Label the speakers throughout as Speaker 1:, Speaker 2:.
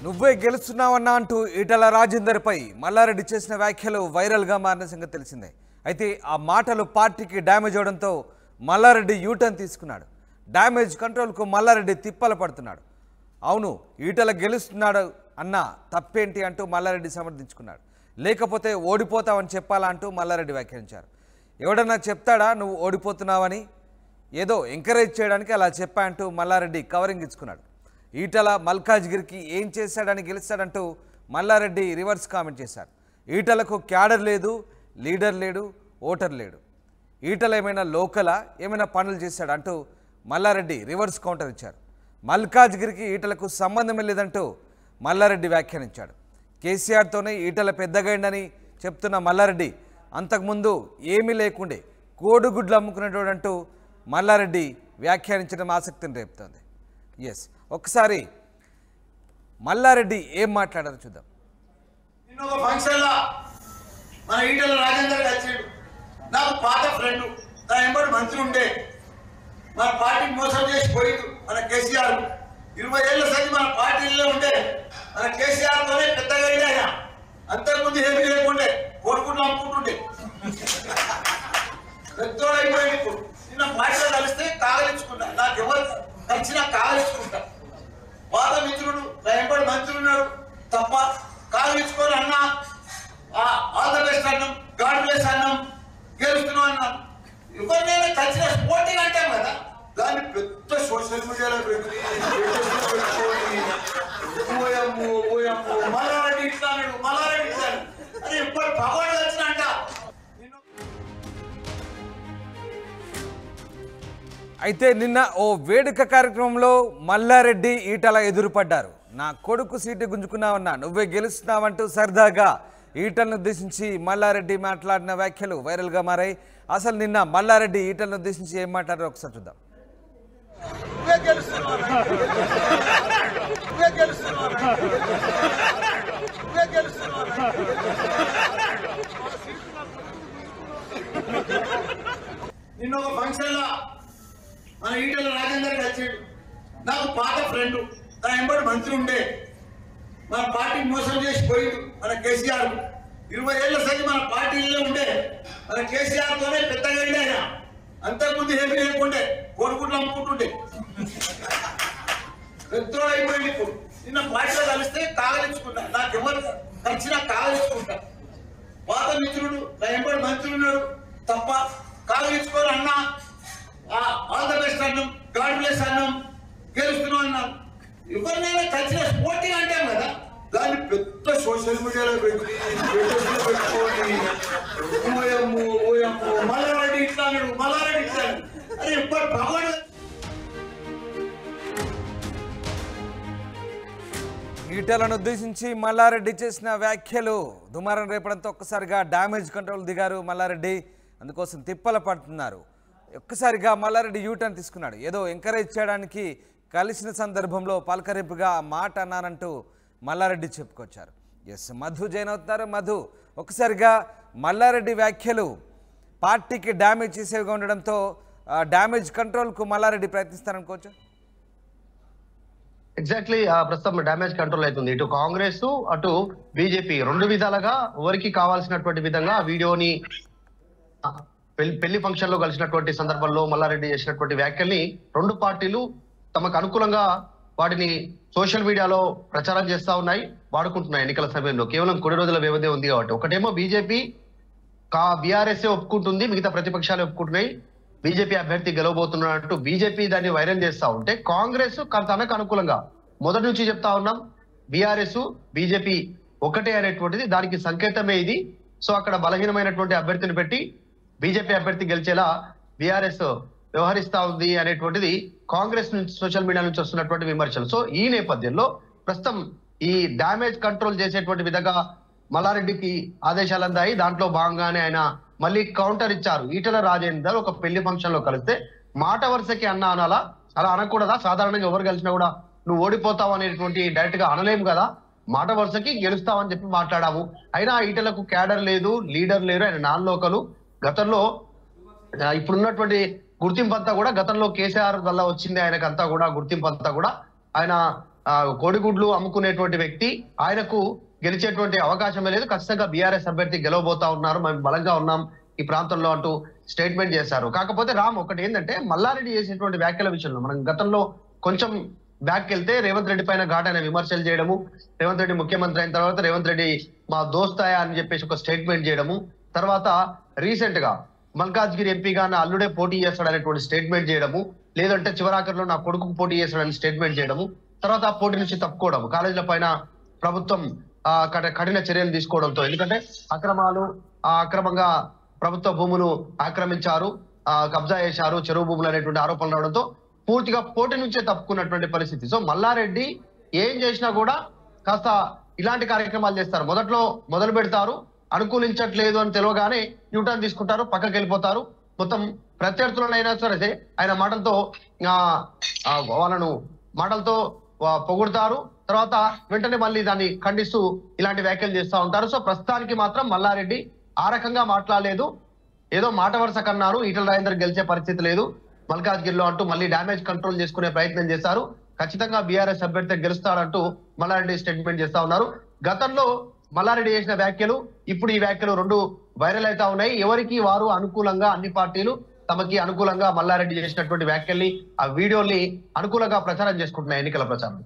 Speaker 1: నువ్వే గెలుస్తున్నావన్నా అంటూ ఈటల రాజేందర్పై మల్లారెడ్డి చేసిన వ్యాఖ్యలు వైరల్గా మారిన సంగతి తెలిసిందే అయితే ఆ మాటలు పార్టీకి డ్యామేజ్ అవడంతో మల్లారెడ్డి యూటర్న్ తీసుకున్నాడు డ్యామేజ్ కంట్రోల్కు మల్లారెడ్డి తిప్పలు పడుతున్నాడు అవును ఈటల గెలుస్తున్నాడు అన్న తప్పేంటి అంటూ మల్లారెడ్డి సమర్థించుకున్నాడు లేకపోతే ఓడిపోతావని చెప్పాలా అంటూ మల్లారెడ్డి వ్యాఖ్యానించారు ఎవడన్నా చెప్తాడా నువ్వు ఓడిపోతున్నావని ఏదో ఎంకరేజ్ చేయడానికి అలా చెప్పా అంటూ మల్లారెడ్డి కవరింగ్ ఇచ్చుకున్నాడు ఈటల మల్కాజ్గిరికి ఏం చేశాడని గెలుస్తాడంటూ మల్లారెడ్డి రివర్స్ కామెంట్ చేశారు ఈటలకు క్యాడర్ లేదు లీడర్ లేడు ఓటర్ లేడు ఈటల ఏమైనా లోకలా ఏమైనా పనులు చేశాడు అంటూ మల్లారెడ్డి రివర్స్ కౌంటర్ ఇచ్చారు మల్కాజ్గిరికి ఈటలకు సంబంధమే లేదంటూ మల్లారెడ్డి వ్యాఖ్యానించాడు కేసీఆర్తోనే ఈటల పెద్దగైందని చెప్తున్న మల్లారెడ్డి అంతకుముందు ఏమీ లేకుండే కోడిగుడ్లు అమ్ముకునేటోడంటూ మల్లారెడ్డి వ్యాఖ్యానించడం ఆసక్తిని రేపుతోంది ఎస్ ఒకసారి మల్లారెడ్డి ఏం మాట్లాడారో చూద్దాం
Speaker 2: నిన్న ఒక ఫంక్షన్ లా మన ఈటల రాజేందర్ కలిసిండు నాకు పాత ఫ్రెండ్ నా ఎంబడి మంత్రి ఉండే మన పార్టీని మోసం చేసి పోయిండు మన కేసీఆర్ ఇరవై ఏళ్ళ సరి మన పార్టీలో ఉండే మన కేసీఆర్ తోనే పెద్దగా అయింది ఆయన అంతకుముందు ఏమీ లేకుండే కోరుకుంటూ అమ్ముకుంటుండే పెద్దోడు అయిపోయింది ఇప్పుడు నిన్న పార్టీలో కలిస్తే కాగలించుకున్నా నాకు ఎవరు కలిసినా కాగలించుకుంటా పాత మిత్రుడు నా ఎంబడి మంత్రి ఉన్నాడు తప్ప కాగలించుకొని అన్నా ఆల్ ద బెస్ట్ అన్నాం గాడ్ బ్లెస్ అన్నాం గెలుస్తున్నాం అన్నాం ఎవరినైనా కలిసిన స్పోర్టింగ్ అంటాం కదా దాన్ని పెద్ద సోషల్ మీడియాలో పెట్టి పెట్టుకొని, ఓయమ్మో ఓయమ్మో మల్లారెడ్డి ఇట్లా అన్నాడు మల్లారెడ్డి ఇట్లా అన్నాడు. అరే ఎప్పుడు భగవాన్ వచ్చినంట నిన్ను
Speaker 1: అయితే నిన్న ఓ వేడుక కార్యక్రమంలో మల్లారెడ్డి ఈటల ఎదురుపడ్డారు నా కొడుకు సీటు గుంజుకున్నావన్నా నువ్వే గెలుస్తున్నావంటూ సరదాగా ఈటలను ఉద్దేశించి మల్లారెడ్డి మాట్లాడిన వ్యాఖ్యలు వైరల్గా మారాయి అసలు నిన్న మల్లారెడ్డి ఈటలను ఉద్దేశించి ఏం మాట్లాడారో ఒకసారి చూద్దాం
Speaker 2: నువ్వే గెలుస్తున్నావు నువ్వే గెలుస్తున్నావు నువ్వే గెలుస్తున్నావు నిన్న ఒక ఫంక్షన్ లా మన ఈటల రాజేందర్ కలిసిండు నాకు పాత ఫ్రెండ్ నా ఎంబడి మంత్రి ఉండే మన పార్టీని మోసం చేసి పోయిండు మన కేసీఆర్ ఇరవై ఏళ్ళ సరి మన పార్టీలో ఉండే మన కేసీఆర్ తోనే పెద్దగా అయింది ఆయన అంతకుముందు ఏమీ లేకుండే కోరుకుంటూ అమ్ముకుంటుండే పెద్దోడు అయిపోయింది ఇప్పుడు నిన్న పార్టీలో కలిస్తే కాగలించుకున్నా నాకు ఎవరు కలిసినా కాగలించుకుంటా పాత మిత్రుడు నా ఎంబడి మంత్రి ఉన్నాడు తప్ప కాగలించుకొని అన్నా ఆల్ ద బెస్ట్ అన్నాం గాడ్ బ్లెస్ అన్నాం గెలుస్తున్నాం అన్నాం ఎవరినైనా కలిసిన స్పోర్టింగ్ అంటాం కదా దాన్ని పెద్ద సోషల్ మీడియాలో పెట్టి పెట్టుకొని, ఓయమ్మో ఓయమ్మో మల్లారెడ్డి ఇట్లా అన్నాడు మల్లారెడ్డి ఇట్లా అన్నాడు. అరే ఎప్పుడు భగవాన్
Speaker 1: ఈటలను ఉద్దేశించి మల్లారెడ్డి చేసిన వ్యాఖ్యలు దుమారం రేపడంతో ఒక్కసారిగా డ్యామేజ్ కంట్రోల్ దిగారు మల్లారెడ్డి అందుకోసం తిప్పల పడుతున్నారు ఒక్కసారిగా మల్లారెడ్డి యూటర్న్ తీసుకున్నాడు ఏదో ఎంకరేజ్ చేయడానికి కలిసిన సందర్భంలో పలకరింపుగా ఆ మాట అన్నానంటూ మల్లారెడ్డి చెప్పుకొచ్చారు ఎస్ మధు జైన్ అవుతున్నారు మధు ఒకసారిగా మల్లారెడ్డి వ్యాఖ్యలు పార్టీకి డ్యామేజ్ చేసేవిగా ఉండడంతో ఆ, డ్యామేజ్ కంట్రోల్కు మల్లారెడ్డి ప్రయత్నిస్తారనుకోవచ్చు
Speaker 3: ఎగ్జాక్ట్లీ ప్రస్తుతం డ్యామేజ్ కంట్రోల్ అవుతుంది ఇటు కాంగ్రెస్ అటు బీజేపీ రెండు విధాలుగా ఎవరికి కావాల్సినటువంటి విధంగా ఆ వీడియోని ఆ, పెళ్లి పెళ్లి ఫంక్షన్ లో కలిసినటువంటి సందర్భంలో మల్లారెడ్డి చేసినటువంటి వ్యాఖ్యల్ని రెండు పార్టీలు తమకు అనుకూలంగా వాటిని సోషల్ మీడియాలో ప్రచారం చేస్తా ఉన్నాయి వాడుకుంటున్నాయి ఎన్నికల సమయంలో కేవలం కొన్ని రోజుల వ్యవధి ఉంది కాబట్టి ఒకటేమో బీజేపీ కా బీఆర్ఎస్ ఒప్పుకుంటుంది మిగతా ప్రతిపక్షాలు ఒప్పుకుంటున్నాయి బీజేపీ అభ్యర్థి గెలవబోతున్నట్టు బీజేపీ దాన్ని వైరల్ చేస్తా ఉంటే కాంగ్రెస్ క- తనకు అనుకూలంగా మొదటి నుంచి చెప్తా ఉన్నాం బీఆర్ఎస్ బీజేపీ ఒకటే అనేటువంటిది దానికి సంకేతమే ఇది సో అక్కడ బలహీనమైనటువంటి అభ్యర్థిని పెట్టి బీజేపీ అభ్యర్థి గెలిచేలా బీఆర్ఎస్ వ్యవహరిస్తా ఉంది అనేటువంటిది కాంగ్రెస్ నుంచి సోషల్ మీడియా నుంచి వస్తున్నటువంటి విమర్శలు సో ఈ నేపథ్యంలో ప్రస్తుతం ఈ డ్యామేజ్ కంట్రోల్ చేసేటువంటి విధంగా మల్లారెడ్డికి ఆదేశాలు అందాయి దాంట్లో భాగంగానే ఆయన మళ్ళీ కౌంటర్ ఇచ్చారు ఈటల రాజేందర్ ఒక పెళ్లి ఫంక్షన్ లో కలిస్తే మాట వరుసకి అన్న అనాలా అలా అనకూడదా సాధారణంగా ఎవరు కలిసినా కూడా నువ్వు ఓడిపోతావు అనేటువంటి డైరెక్ట్ గా అనలేము కదా మాట వరుసకి గెలుస్తావని చెప్పి మాట్లాడాము అయినా ఈటలకు క్యాడర్ లేదు లీడర్ లేరు ఆయన నాన్ లోకలు గతంలో ఆ, ఇప్పుడున్నటువంటి గుర్తింపు అంతా కూడా గతంలో కేసీఆర్ వల్ల వచ్చింది ఆయనకంతా కూడా గుర్తింపు అంతా కూడా ఆయన ఆ, కోడిగుడ్లు అమ్ముకునేటువంటి వ్యక్తి ఆయనకు గెలిచేటువంటి అవకాశమే లేదు ఖచ్చితంగా బీఆర్ఎస్ అభ్యర్థి గెలవబోతా ఉన్నారు మేము బలంగా ఉన్నాం ఈ ప్రాంతంలో అంటూ స్టేట్మెంట్ చేశారు కాకపోతే రామ్ ఒకటి ఏంటంటే మల్లారెడ్డి చేసినటువంటి వ్యాఖ్యల విషయంలో మనం గతంలో కొంచెం బ్యాక్ వెళ్తే రేవంత్ రెడ్డి పైన ఘాటైన విమర్శలు చేయడము రేవంత్ రెడ్డి ముఖ్యమంత్రి అయిన తర్వాత రేవంత్ రెడ్డి మా దోస్తాయా అని చెప్పేసి ఒక స్టేట్మెంట్ చేయడము తర్వాత రీసెంట్ గా మల్కాజ్గిరి ఎంపీగా నా అల్లుడే పోటీ చేస్తాడనేటువంటి స్టేట్మెంట్ చేయడము లేదంటే చివరాఖరిలో నా కొడుకు పోటీ చేస్తాడని స్టేట్మెంట్ చేయడము తర్వాత ఆ పోటీ నుంచి తప్పుకోవడం కాలేజీల పైన ప్రభుత్వం ఆ, కఠ- కఠిన చర్యలు తీసుకోవడంతో ఎందుకంటే అక్రమాలు ఆ అక్రమంగా ప్రభుత్వ భూములు ఆక్రమించారు ఆ, కబ్జా చేశారు చెరువు భూములు అనేటువంటి ఆరోపణలు రావడంతో పూర్తిగా పోటీ నుంచే తప్పుకున్నటువంటి పరిస్థితి సో మల్లారెడ్డి ఏం చేసినా కూడా కాస్త ఇలాంటి కార్యక్రమాలు చేస్తారు మొదట్లో మొదలు పెడతారు అనుకూలించట్లేదు అని తెలియగానే న్యూటన్ తీసుకుంటారు పక్కకి వెళ్ళిపోతారు మొత్తం ప్రత్యర్థులనైనా సరే ఆయన మాటలతో ఆ, ఆ, వాళ్ళను మాటలతో వా- పొగుడుతారు తర్వాత వెంటనే మళ్ళీ దాన్ని ఖండిస్తూ ఇలాంటి వ్యాఖ్యలు చేస్తూ ఉంటారు సో ప్రస్తుతానికి మాత్రం మల్లారెడ్డి ఆ రకంగా మాట్లాడలేదు ఏదో మాట వరుస కన్నారు ఈటల రాజేందర్ గెలిచే పరిస్థితి లేదు మల్కాజ్గిరిలో అంటూ మళ్ళీ డ్యామేజ్ కంట్రోల్ చేసుకునే ప్రయత్నం చేశారు ఖచ్చితంగా బీఆర్ఎస్ అభ్యర్థి గెలుస్తాడంటూ మల్లారెడ్డి స్టేట్మెంట్ చేస్తా ఉన్నారు గతంలో మల్లారెడ్డి చేసిన వ్యాఖ్యలు ఇప్పుడు ఈ వ్యాఖ్యలు రెండు వైరల్ అవుతా ఉన్నాయి ఎవరికి వారు అనుకూలంగా అన్ని పార్టీలు తమకి అనుకూలంగా మల్లారెడ్డి చేసినటువంటి వ్యాఖ్యల్ని ఆ వీడియోల్ని అనుకూలంగా ప్రచారం చేసుకుంటున్నాయి ఎన్నికల ప్రచారం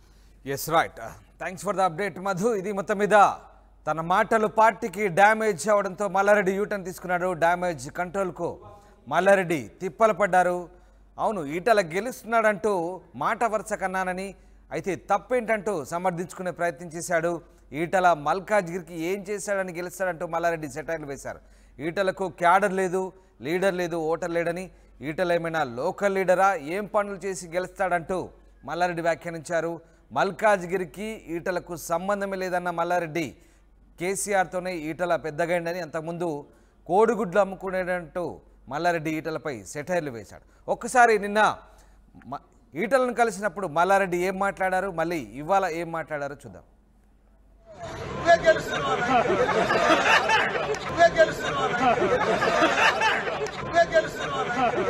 Speaker 1: yes right thanks for the update Madhu ఇది మొత్తం మీద తన మాటలు పార్టీకి డ్యామేజ్ అవడంతో మల్లారెడ్డి యూటర్న్ తీసుకున్నాడు డ్యామేజ్ కంట్రోల్కు మల్లారెడ్డి తిప్పలు పడ్డారు అవును ఈటల గెలుస్తున్నాడంటూ మాట వరుస కన్నానని అయితే తప్పేంటంటూ సమర్థించుకునే ప్రయత్నం చేశాడు ఈటల మల్కాజ్గిరికి ఏం చేశాడని గెలుస్తాడంటూ మల్లారెడ్డి సెటైర్లు వేశారు ఈటలకు క్యాడర్ లేదు లీడర్ లేదు ఓటర్ లేడని ఈటల ఏమైనా లోకల్ లీడరా ఏం పనులు చేసి గెలుస్తాడంటూ మల్లారెడ్డి వ్యాఖ్యానించారు మల్కాజ్గిరికి ఈటలకు సంబంధమే లేదన్న మల్లారెడ్డి కేసీఆర్తోనే ఈటల పెద్దగైండని అంతకుముందు కోడిగుడ్లు అమ్ముకునేటట్టు మల్లారెడ్డి ఈటలపై సెటైర్లు వేశాడు ఒక్కసారి నిన్న మ- ఈటలను కలిసినప్పుడు మల్లారెడ్డి ఏం మాట్లాడారు మళ్ళీ ఇవాళ ఏం మాట్లాడారో చూద్దాం
Speaker 2: నువ్వే గెలుస్తున్నావు నువ్వే గెలుస్తున్నావు నువ్వే గెలుస్తున్నావు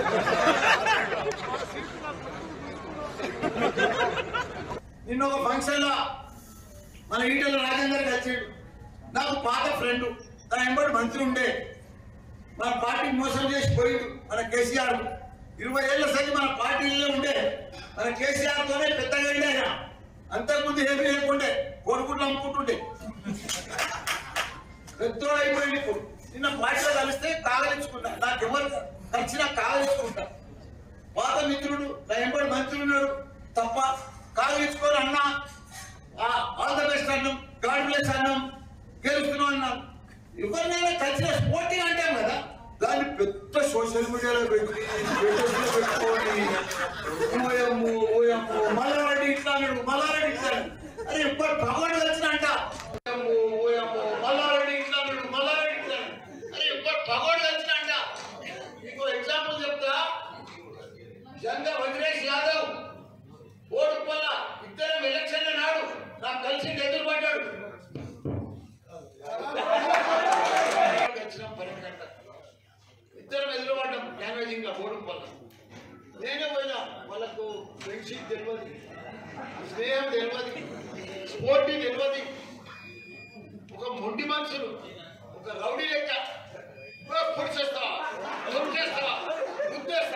Speaker 2: నిన్న ఒక ఫంక్షన్ లో మన ఈటల రాజేందర్ కలిసిండు నాకు పాత ఫ్రెండ్ తన ఎంబడి మంత్రి ఉండే మన పార్టీ మోసం చేసి పోయిండు మన కేసీఆర్ ఇరవై ఏళ్ళ సరి మన పార్టీలో ఉండే మన కేసీఆర్ తోనే పెద్దగా అయింది ఆయన అంతకుముందు ఏమీ లేకుండే కొడుకుంటూ అమ్ముకుంటుండే పెద్దోడు అయిపోయింది ఇప్పుడు నిన్న పార్టీలో కలిస్తే కాగలించుకుంటా నాకు ఎవరు కలిసినా కాగలించుకుంటా పాత మిత్రుడు నా ఎంబడి మంత్రి ఉన్నాడు తప్ప కాగలించుకొని అన్నా ఆల్ ద బెస్ట్ అన్నాం గాడ్ బ్లెస్ అన్నాం గెలుస్తున్నాం అన్నాం ఎవరినైనా కలిసిన స్పోర్టింగ్ అంటాం కదా దాన్ని పెద్ద సోషల్ మీడియాలో పెట్టి స్టేటస్లో పెట్టుకొని ఓయమ్ము ఓయమ్ము మల్లారెడ్డి ఇట్లా అన్నాడు మల్లారెడ్డి ఇట్లా అన్నాడు. అరే ఇప్పుడు భగవాన్ కలిసిన అంట ఓయమ్ము ఓయమ్ము మల్లారెడ్డి ఇట్లా అన్నాడు మల్లారెడ్డి ఇట్లా అన్నాడు. అరే ఇప్పుడు భగవాన్ కలిసిన అంట మీకు ఎగ్జాంపుల్ చెప్తా జంగ వజ్రేష్ యాదవ్ ఓటుపల్ల ఇద్దరం ఎలక్షన్ల నాడు నాకు కలిసి ఎదురు పడ్డాడు వచ్చినాం పన్నెండు గంటల ఇద్దరం ఎదురు పడ్డాం డ్యామేజింగ్ గా ఓటుపల్ల నేనే పోయినా వాళ్ళకు ఫ్రెండ్షిప్ తెలియదు స్నేహం తెలియదు స్పోర్టీ తెలియదు ఒక మొండి మనుషులు ఒక రౌడీ లెక్క పొడిచేస్తా పొడిచేస్తా గుద్దేస్తా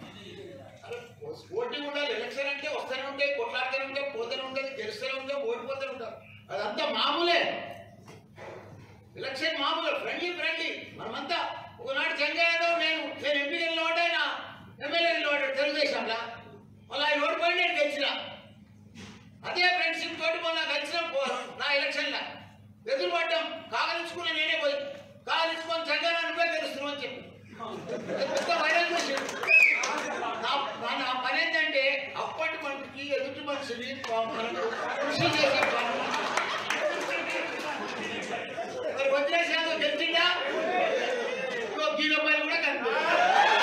Speaker 2: పోటీ ఉండాలి ఎలక్షన్ అంటే వస్తూనే ఉంటాయి కొట్లాడుతూనే ఉంటాయి పోతూనే ఉంటుంది గెలుస్తూనే ఉంటాం ఓడిపోతూనే ఉంటాం అదంతా మామూలే ఎలక్షన్ మామూలు ఫ్రెండ్లీ ఫ్రెండ్లీ మనమంతా ఒకనాడు చంద్ర యాదవ్ నేను నేను ఎంపీ నిలబడ్డా ఆయన ఎమ్మెల్యే నిలబడ్డాడు తెలుగుదేశంలో మళ్ళీ ఆయన ఓడిపోయి నేను గెలిచిన అదే ఫ్రెండ్షిప్ తోటి మొన్న కలిసిన నా ఎలక్షన్లో ఎదురు పడ్డాం కాగలించుకున్న నేనే పోయి కాగలించుకొని చంద్ర నువ్వే గెలుస్తున్నావు అని చెప్పి పెద్ద వైరల్ చేసిండు నా నా- నా పని ఏంటంటే అప్పటి మనిషికి ఎదుటి మనిషిని పా- మనకు కృషి చేసే పని మరి వదిలేసి యాదవ్ గెలిచిందా ఇంకో గీలో పైన కూడా కనిపిస్తుంది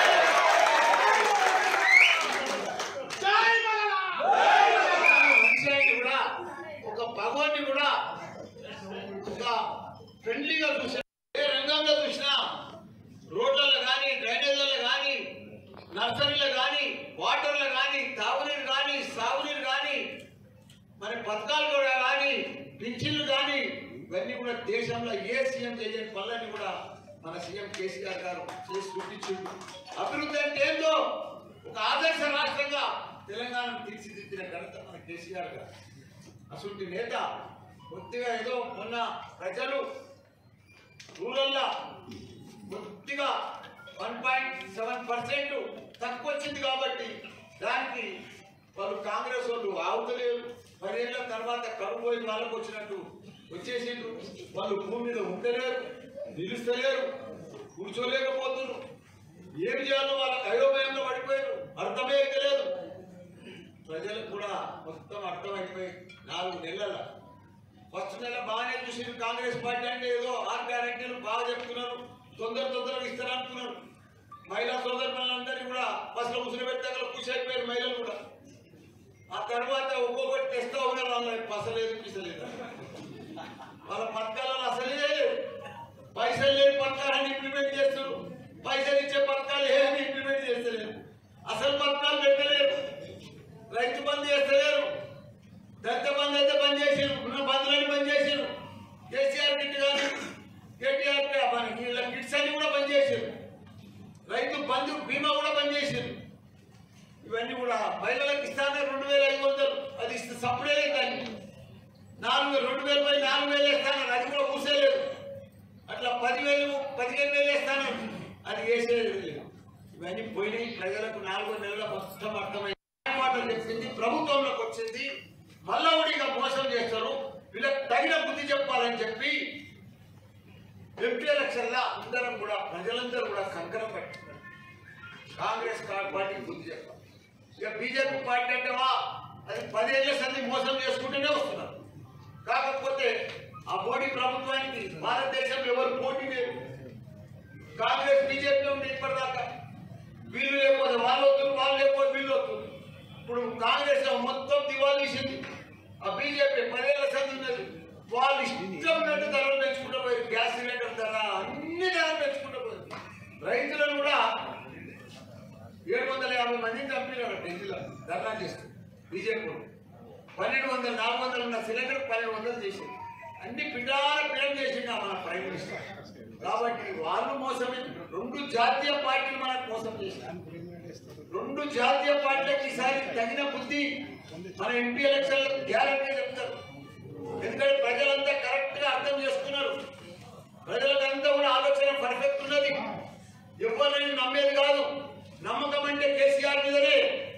Speaker 2: మనిషి అయిన కూడా ఒక భగవాన్ని కూడా ఒక ఫ్రెండ్లీగా చూసా ఏ రంగంలో చూసినా రోడ్లలో కానీ డ్రైనేజీలలో కానీ నర్సరీలో కానీ వాటర్లో కానీ తాగునీరు కానీ సాగునీరు కానీ మరి పథకాలు కూడా కానీ పింఛన్లు కానీ ఇవన్నీ కూడా దేశంలో ఏ సీఎం చేయని పనులన్నీ కూడా మన సీఎం కేసీఆర్ గారు చేసి చూపించిండు అభివృద్ధి అంటే ఏందో ఒక ఆదర్శ రాష్ట్రంగా తెలంగాణను తీర్చిదిద్దిన ఘనత మన కేసీఆర్ గారు అసలు నేత కొద్దిగా ఏదో మొన్న ప్రజలు రూరల్లో కొద్దిగా వన్ పాయింట్ సెవెన్ పర్సెంట్ తక్కువ వచ్చింది కాబట్టి దానికి వాళ్ళు కాంగ్రెస్ వాళ్ళు ఆవుతలేరు పదేళ్ల తర్వాత కరువు పోయి వాళ్ళకు వచ్చినట్టు వచ్చేసిండ్రు వాళ్ళు భూమి మీద ఉండలేరు నిలుస్తలేరు కూర్చోలేకపోతున్నారు ఏమి చేయాలో వాళ్ళకి అయోమయంలో పడిపోయారు అర్థమే తెలియదు ప్రజలకు కూడా మొత్తం అర్థమైపోయి నాలుగు నెలల ఫస్ట్ నెల బాగానే చూసింది కాంగ్రెస్ పార్టీ అంటే ఏదో ఆరు గ్యారెంటీలు బాగా చెప్తున్నారు తొందర తొందరగా ఇస్తారు అనుకున్నారు మహిళా సోదరులందరినీ కూడా బస్సులో ముసులు పెట్టాక కూర్చోయిపోయారు మహిళలు కూడా ఆ తర్వాత ఒక్కొక్కటి తెస్తా ఉన్నారు వాళ్ళకి పసలేదు పిసలేదు వాళ్ళ పథకాలలో అసలే లేవు. పైసలు లేని పథకాలను ఇంప్లిమెంట్ చేస్తారు పైసలు ఇచ్చే పథకాలు ఏమి ఇంప్లిమెంట్ చేస్తలేరు అసలు పథకాలు పెట్టలేరు రైతు బంద్ చేస్తలేరు దళిత బంద్ అయితే బంద్ చేసిరు ఉన్న బంధువులని బంద్ చేసిరు కేసీఆర్ కిట్ కానీ కేటీఆర్ కి మనకి వీళ్ళ కిట్స్ అన్ని కూడా బంద్ చేసిరు రైతు బంధు బీమా కూడా బంద్ చేసిరు ఇవన్నీ కూడా మహిళలకు ఇస్తానే రెండు వేల ఐదు వందలు అది ఇస్తే సప్పుడే లేదు దానికి నాలుగు వేలు రెండు వేలు పై నాలుగు వేలు వేస్తాను అది కూడా ఊసేలేదు అట్లా పదివేలు పదిహేను వేలు వేస్తాను అది వేసేది లేదు ఇవన్నీ పోయినాయి ప్రజలకు నాలుగో నెలల మొత్తం అర్థమైంది మాటలు చెప్పింది ప్రభుత్వంలోకి వచ్చింది మళ్ళా ఉడిగా మోసం చేస్తారు వీళ్ళకి తగిన బుద్ధి చెప్పాలని చెప్పి ఎంపీ ఎలక్షన్లో అందరం కూడా ప్రజలందరూ కూడా కంకరం పట్టినారు కాంగ్రెస్ పార్టీకి బుద్ధి చెప్పాలి ఇక బీజేపీ పార్టీ అంటే వా అది పదేళ్ల సంది మోసం చేసుకుంటూనే వస్తున్నారు కాకపోతే ఆ మోడీ ప్రభుత్వానికి భారతదేశంలో ఎవరు పోటీ లేదు కాంగ్రెస్ బీజేపీ ఉంది ఇప్పటిదాకా వీళ్ళు లేకపోతే వాళ్ళు వస్తుంది వాళ్ళు లేకపోతే వీళ్ళు వస్తుంది ఇప్పుడు కాంగ్రెస్ లో మొత్తం దివాళీసింది ఆ బీజేపీ పదేళ్ల సంది ఉన్నది వాళ్ళు ఇష్టం ఉన్నట్టు ధరలు పెంచుకుంటూ పోయి గ్యాస్ సిలిండర్ ధర అన్ని ధరలు పెంచుకుంటూ పోయి రైతులను కూడా ఏడు వందల యాభై మందిని చంపినారు ఢిల్లీలో ధర్నా చేస్తూ బీజేపీ వాళ్ళు. పన్నెండు వందలు నాలుగు వందలు ఉన్న సిలిండర్ పన్నెండు వందలు చేసింది అన్ని పిటాల పిడం చేసింది మన ప్రైమ్ మినిస్టర్ కాబట్టి వాళ్ళు మోసమే రెండు జాతీయ పార్టీలు మనకు మోసం చేశారు రెండు జాతీయ పార్టీలకు ఈసారి తగిన బుద్ధి మన ఎంపీ ఎలక్షన్ గ్యారంటీ చెప్తారు ఎందుకంటే ప్రజలంతా కరెక్ట్ గా అర్థం చేసుకున్నారు ప్రజలకంతా కూడా ఆలోచన పర్ఫెక్ట్ ఉన్నది ఎవరినైనా నమ్మేది కాదు నమ్మకం అంటే కేసీఆర్ మీదనే